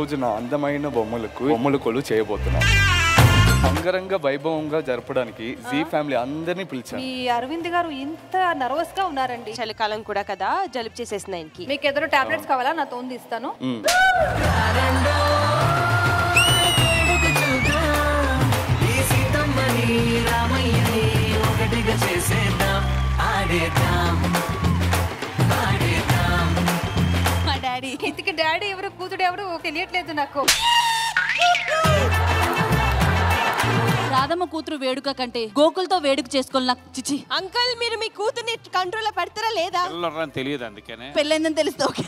రోజు నా అందమైన బొమ్మలకు బొమ్మల కొలు చేయబోతున్నాం అంగరంగ వైభవంగా జరపడానికి జీ ఫ్యామిలీ అందరినీ పిలిచాను మీ అరవింద్ గారు ఇంత నర్వస్ గా ఉన్నారండి చలికాలం కూడా కదా జలుబు చేసేసింది ఆయనకి మీకు ఎదురు టాబ్లెట్స్ కావాలా నా తోంది ఇస్తాను మ్మ్. ఈ సీతమ్మని రామయ్యని ఒకటిగా చేసేద్దాం ఆడేద్దాం ఆడేద్దాం మా డాడీ ఇంతకి డాడీ ఎవరు కూతుడు ఎవరు తెలియట్లేదు నాకు రాధమ్మ కూతురు వేడుక కంటే గోకులతో వేడుక చేసుకోవాలి నాకు చిచి అంకుల్ మీరు మీ కూతుర్ని కంట్రోల్ లో పెడతారా లేదా పిల్లలని తెలియదు అందుకనే పెళ్ళైందని తెలిస్తే ఓకే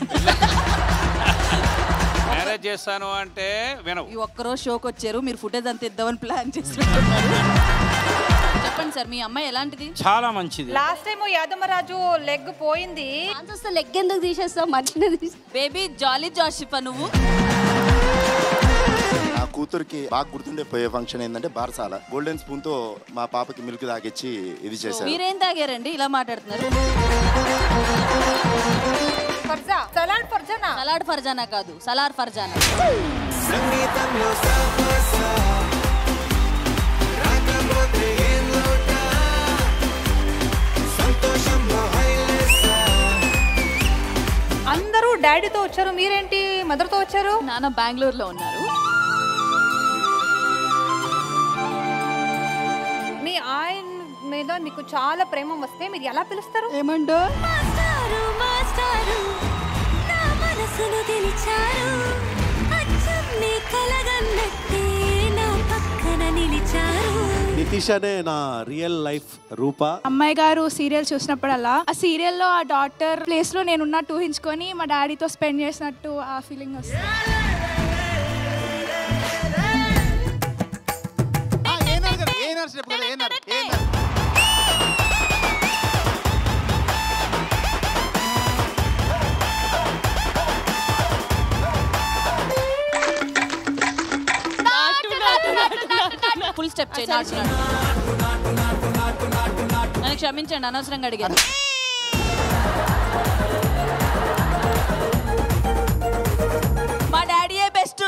మ్యారేజ్ చేస్తాను అంటే వినవు ఈ ఒక్కరోజు షోకి వచ్చారు మీరు ఫుటేజ్ అంత ఇద్దామని ప్లాన్ చేస్తున్నారు చెప్పండి సార్ మీ అమ్మాయి ఎలాంటిది చాలా మంచిది లాస్ట్ టైం యాదమ్మరాజు లెగ్ పోయింది వస్తే లెగ్ ఎందుకు తీసేస్తావు మంచిగా బేబీ జాలీ జాషిఫా నువ్వు నా కూతురికి బాగా గుర్తుండే పోయే ఫంక్షన్ ఏంటంటే బారసాల గోల్డెన్ స్పూన్ తో మా పాపకి మిల్క్ తాగిచ్చి ఇది చేశారు మీరేం తాగారండి ఇలా మాట్లాడుతున్నారు ఫర్జా సలాడ్ ఫర్జానా సలాడ్ ఫర్జానా కాదు సలార్ ఫర్జానా సంగీతంలో సాపస రాకపోతే ఏం లోట సంతోషంలో హైలేసా అందరూ డాడీతో వచ్చారు మీరేంటి మదర్తో వచ్చారు నాన్న బెంగళూరులో ఉన్నారు మీ ఆయన మీద మీకు చాలా ప్రేమ వస్తే మీరు ఎలా పిలుస్తారు ఏమండో మాస్టారు మాస్టారు నా మనసును గెలిచారు అచ్చం నీ కలగన్నట్టే నా పక్కన నిలిచారు నితీష్ అనే నా రియల్ లైఫ్ రూప అమ్మాయి గారు సీరియల్ చూసినప్పుడల్లా ఆ సీరియల్లో ఆ డాక్టర్ ప్లేస్ లో నేను ఉన్నట్టు ఊహించుకొని మా డాడీతో స్పెండ్ చేసినట్టు ఆ ఫీలింగ్ వస్తుంది ఫుల్ స్టెప్ చేయి నాటు నన్ను క్షమించండి అనవసరంగా అడిగాను మా డాడీయే బెస్ట్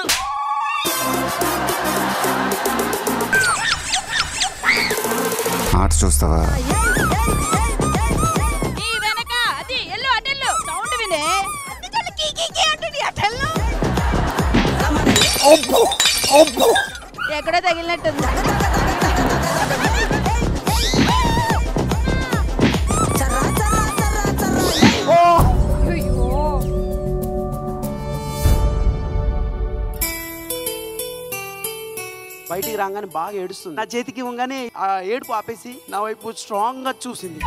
ఆర్ట్స్ చూస్తావా ఈ వెనక అది ఎల్లు అటెల్లు సౌండ్ వినే అందుకని కీ కీ కీ అంటుంది అటెల్లు ఎక్కడో తగిలినట్టుంది బయటికి రాగానే బాగా ఏడుస్తుంది నా చేతికి ఇవ్వగానే ఆ ఏడుపు ఆపేసి నా వైపు స్ట్రాంగ్ గా చూసింది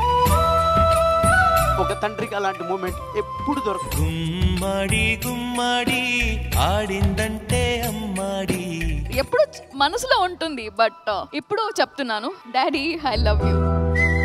ఒక తండ్రికి అలాంటి మూమెంట్ ఎప్పుడు దొరకదు గుమ్మడి గుమ్మడి ఆడిందంటే అమ్మాడి ఎప్పుడు మనసులో ఉంటుంది బట్ ఇప్పుడు చెప్తున్నాను డాడీ ఐ లవ్ యూ